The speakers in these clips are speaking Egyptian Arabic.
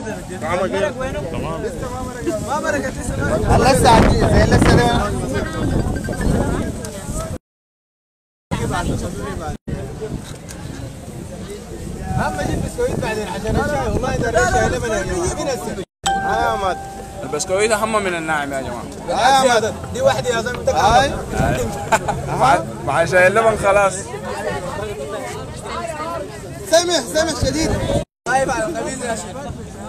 لسه عندي زي لسه ده اهم جيب بسكويت بعدين عشان الشاي والله ده الشاي لبن يا جماعه من السبب يا مات البسكويت اهم من الناعم يا جماعه يا مات دي واحده يا زلمه هاي مع مع شاي اللبن خلاص سمح سمح شديد طيب على قبيل يا شيخ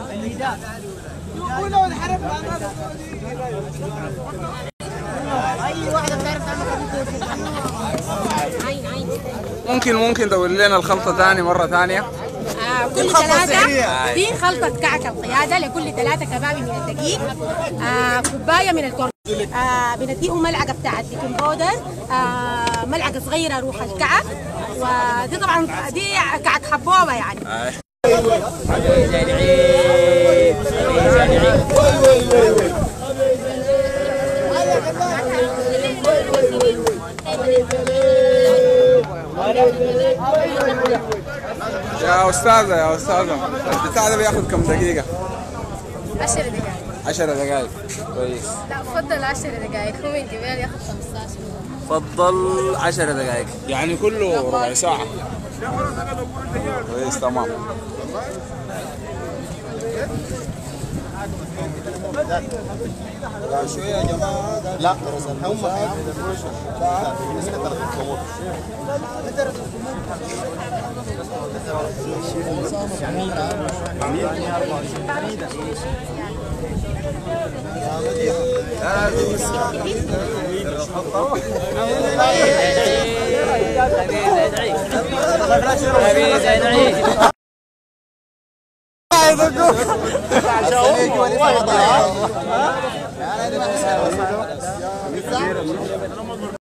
ممكن ممكن تقول لنا الخلطه ثاني مره ثانيه آه كل ثلاثة في خلطة كعك القيادة لكل ثلاثة كبابي من الدقيق آه كوباية من الكرن آه بنديهم ملعقة بتاعت بيكنج باودر آه ملعقة صغيرة روح الكعك ودي طبعا دي كعك حبوبة يعني يا استاذه يا استاذه البتاع ده بياخد كم دقيقه 10 دقائق 10 دقائق كويس لا بفضل 10 دقائق هو من جبال ياخذ 15 فضل 10 دقائق يعني كله ربع ساعه كويس تمام شويه يا جماعه لا هم